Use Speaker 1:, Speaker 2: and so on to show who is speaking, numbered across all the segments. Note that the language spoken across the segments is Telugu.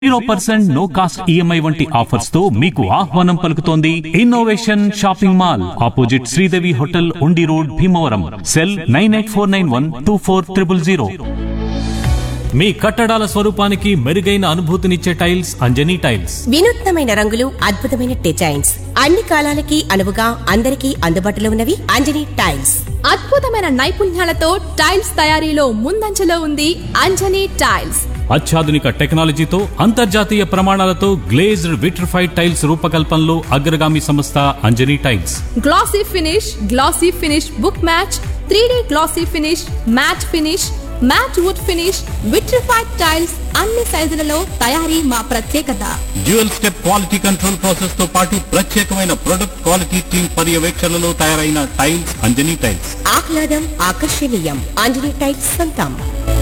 Speaker 1: Zero percent no cost EMI వంటి ఆఫర్స్ తో మీకు ఆహ్వానం పలుకుతోంది innovation shopping mall opposite Sridevi hotel Undi road Bhimavaram cell nine eight four nine one two four triple zero మీ కట్టడాల స్వరూపానికి మెరుగైన అనుభూతినిచ్చే టైల్స్ అంజనీ టైల్స్
Speaker 2: వినూత్నమైన రంగులు అద్భుతమైన డిజైన్స్ అన్ని కాలాలకి అనువుగా అందరికీ అందుబాటులో ఉన్నవి అంజనీ టైల్స్
Speaker 3: అద్భుతమైన నైపుణ్యాలతో టైల్స్ తయారీలో ముందంజలో ఉంది అంజనీ టైల్స్
Speaker 1: అత్యాధునిక టెక్నాలజీతో అంతర్జాతీయ ప్రమాణాలతో గ్లేజ్డ్ విట్రిఫైడ్ టైల్స్ రూపకల్పనలో అగ్రగామి సంస్థ Anjani tiles
Speaker 3: glossy finish glossy finish book match three glossy finish matt finish matt wood finish vitrified tiles అన్ని సైజులలో తయారీ మా ప్రత్యేకత
Speaker 4: dual step quality control process తో పాటు ప్రత్యేకమైన ప్రొడక్ట్ క్వాలిటీ టీమ్ పర్యవేక్షణలో తయారైన టైల్స్ అంజనీ టైల్స్
Speaker 2: ఆహ్లాదం ఆకర్షణీయం అంజనీ టైల్స్ సొంతం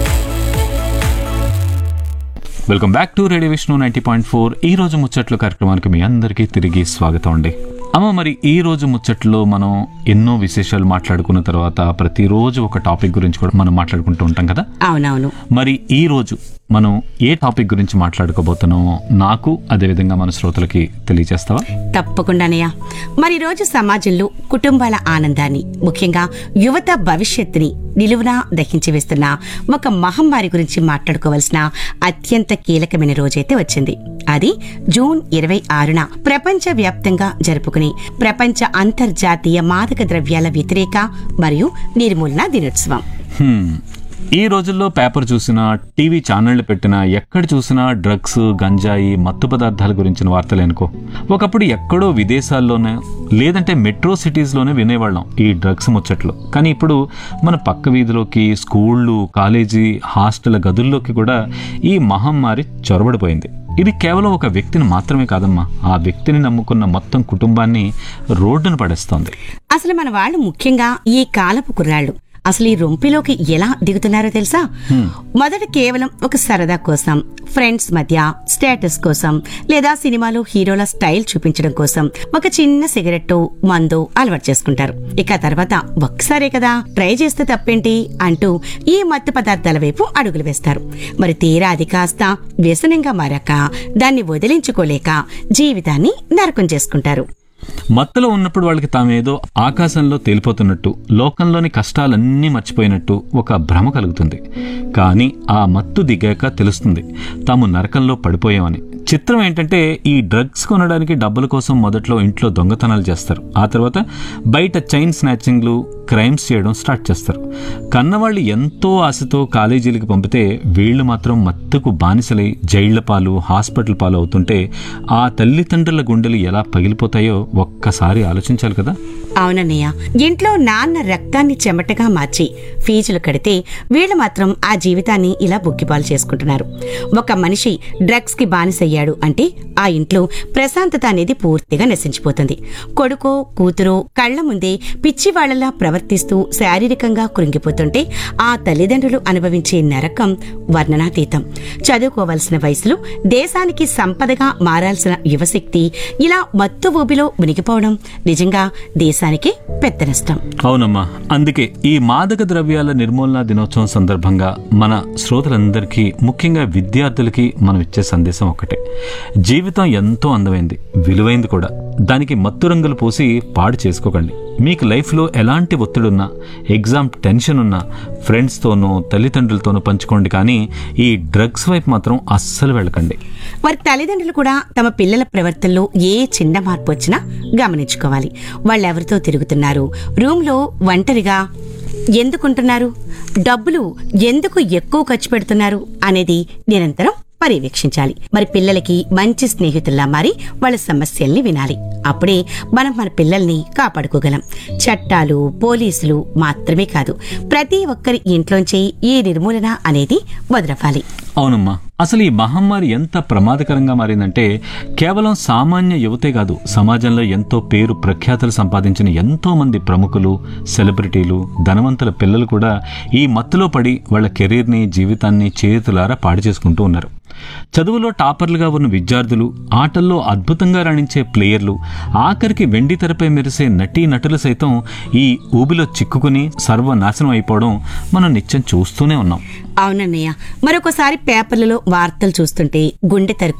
Speaker 1: welcome back to radio Vishnu ninety point four ఈ రోజు ముచ్చట్లు కార్యక్రమానికి మీ అందరికీ తిరిగి స్వాగతం అండి అమ్మ మరి ఈ రోజు ముచ్చట్లో మనం ఎన్నో విశేషాలు మాట్లాడుకున్న తర్వాత ప్రతిరోజు ఒక టాపిక్ గురించి కూడా మనం మాట్లాడుకుంటూ ఉంటాం కదా
Speaker 2: అవునవును
Speaker 1: మరి ఈ రోజు మనం ఏ టాపిక్ గురించి మాట్లాడుకోబోతున్నామో నాకు అదేవిధంగా మన శ్రోతలకి తెలియజేస్తావా
Speaker 5: తప్పకుండానయ్య మరి ఈ రోజు సమాజంలో కుటుంబాల ఆనందాన్ని ముఖ్యంగా యువత భవిష్యత్తుని నిలువునా దహించి వేస్తున్న ఒక మహమ్మారి గురించి మాట్లాడుకోవాల్సిన అత్యంత కీలకమైన రోజైతే వచ్చింది అది జూన్ ఇరవై ఆరున ప్రపంచ వ్యాప్తంగా జరుపుకునే ప్రపంచ అంతర్జాతీయ మాదక ద్రవ్యాల వ్యతిరేక మరియు నిర్మూలన దినోత్సవం
Speaker 1: హ్మ్. ఈ రోజుల్లో పేపర్ చూసినా టీవీ ఛానళ్లు పెట్టినా ఎక్కడ చూసినా డ్రగ్స్ గంజాయి మత్తు పదార్థాల గురించిన వార్తలు అనుకో ఒకప్పుడు ఎక్కడో విదేశాల్లోనే లేదంటే మెట్రో సిటీస్లోనే వినేవాళ్ళం ఈ డ్రగ్స్ ముచ్చట్లు కానీ ఇప్పుడు మన పక్క వీధిలోకి స్కూళ్ళు కాలేజీ హాస్టల్ గదుల్లోకి కూడా ఈ మహమ్మారి చొరబడిపోయింది ఇది కేవలం ఒక వ్యక్తిని మాత్రమే కాదమ్మా ఆ వ్యక్తిని నమ్ముకున్న మొత్తం కుటుంబాన్ని రోడ్డున పడేస్తోంది
Speaker 5: అసలు మన వాళ్ళు ముఖ్యంగా ఈ కాలపు కుర్రాళ్ళు అసలు ఈ రొంపిలోకి ఎలా దిగుతున్నారో తెలుసా మొదట కేవలం ఒక సరదా కోసం ఫ్రెండ్స్ మధ్య స్టేటస్ కోసం లేదా సినిమాలో హీరోల స్టైల్ చూపించడం కోసం ఒక చిన్న సిగరెట్ మందు అలవాటు చేసుకుంటారు ఇక తర్వాత ఒక్కసారే కదా ట్రై చేస్తే తప్పేంటి అంటూ ఈ మత్తు పదార్థాల వైపు అడుగులు వేస్తారు మరి తీరా అది కాస్త వ్యసనంగా మారాక దాన్ని వదిలించుకోలేక జీవితాన్ని నరకం చేసుకుంటారు
Speaker 1: మత్తులో ఉన్నప్పుడు వాళ్ళకి తామేదో ఆకాశంలో తేలిపోతున్నట్టు లోకంలోని కష్టాలన్నీ మర్చిపోయినట్టు ఒక భ్రమ కలుగుతుంది కానీ ఆ మత్తు దిగాక తెలుస్తుంది తాము నరకంలో పడిపోయామని చిత్రం ఏంటంటే ఈ డ్రగ్స్ కొనడానికి డబ్బుల కోసం మొదట్లో ఇంట్లో దొంగతనాలు చేస్తారు ఆ తర్వాత బయట చైన్ స్నాచింగ్లు క్రైమ్స్ చేయడం స్టార్ట్ చేస్తారు కన్నవాళ్ళు ఎంతో ఆశతో కాలేజీలకు పంపితే వీళ్ళు మాత్రం మత్తుకు బానిసలై జైళ్ల పాలు హాస్పిటల్ పాలు అవుతుంటే ఆ తల్లిదండ్రుల గుండెలు ఎలా పగిలిపోతాయో ఒక్కసారి ఆలోచించాలి కదా
Speaker 5: అవునన్నయ్య ఇంట్లో నాన్న రక్తాన్ని చెమటగా మార్చి ఫీజులు కడితే వీళ్ళు మాత్రం ఆ జీవితాన్ని ఇలా బుగ్గిపాలు చేసుకుంటున్నారు ఒక మనిషి డ్రగ్స్ కి బానిసయ్యాడు అంటే ఆ ఇంట్లో ప్రశాంతత అనేది పూర్తిగా నశించిపోతుంది కొడుకో కూతురో కళ్ల ముందే పిచ్చివాళ్లలా ప్రవర్తిస్తూ శారీరకంగా కృంగిపోతుంటే ఆ తల్లిదండ్రులు అనుభవించే నరకం వర్ణనాతీతం చదువుకోవలసిన వయసులో దేశానికి సంపదగా మారాల్సిన యువశక్తి ఇలా మత్తు ఊబిలో మునిగిపోవడం నిజంగా దేశానికి పెద్ద నష్టం
Speaker 1: అవునమ్మా అందుకే ఈ మాదక ద్రవ్యాల నిర్మూలన దినోత్సవం సందర్భంగా మన శ్రోతలందరికీ ముఖ్యంగా విద్యార్థులకి మనం ఇచ్చే సందేశం ఒకటే జీవితం ఎంతో అందమైంది విలువైంది కూడా దానికి మత్తు రంగులు పూసి పాడు చేసుకోకండి మీకు లైఫ్లో ఎలాంటి ఒత్తిడున్నా ఎగ్జామ్ టెన్షన్ ఉన్నా ఫ్రెండ్స్తోనో తల్లిదండ్రులతోనో పంచుకోండి కానీ ఈ డ్రగ్స్ వైపు మాత్రం అస్సలు వెళ్ళకండి
Speaker 5: వారి తల్లిదండ్రులు కూడా తమ పిల్లల ప్రవర్తనలో ఏ చిన్న మార్పు వచ్చినా గమనించుకోవాలి వాళ్ళెవరితో తిరుగుతున్నారు రూమ్లో ఒంటరిగా ఎందుకుంటున్నారు డబ్బులు ఎందుకు ఎక్కువ ఖర్చు పెడుతున్నారు అనేది నిరంతరం పర్యవేక్షించాలి మరి పిల్లలకి మంచి స్నేహితుల్లా మారి వాళ్ళ సమస్యల్ని వినాలి అప్పుడే మనం మన పిల్లల్ని కాపాడుకోగలం చట్టాలు పోలీసులు మాత్రమే కాదు ప్రతి ఒక్కరి ఇంట్లోంచి ఈ నిర్మూలన అనేది మొదలవ్వాలి
Speaker 1: అవునమ్మా అసలు ఈ మహమ్మారి ఎంత ప్రమాదకరంగా మారిందంటే కేవలం సామాన్య యువతే కాదు సమాజంలో ఎంతో పేరు ప్రఖ్యాతులు సంపాదించిన ఎంతో మంది ప్రముఖులు సెలబ్రిటీలు ధనవంతుల పిల్లలు కూడా ఈ మత్తులో పడి వాళ్ళ కెరీర్ని జీవితాన్ని చేతులారా పాడు చేసుకుంటూ ఉన్నారు చదువులో టాపర్లుగా ఉన్న విద్యార్థులు ఆటల్లో అద్భుతంగా రాణించే ప్లేయర్లు ఆఖరికి వెండి తెరపై మెరిసే నటీ నటులు సైతం ఈ ఊబిలో చిక్కుకుని సర్వనాశనం అయిపోవడం మనం నిత్యం చూస్తూనే ఉన్నాం
Speaker 5: అవునన్నయ్య మరొకసారి పేపర్లలో వార్తలు చూస్తుంటే గుండె తరుకు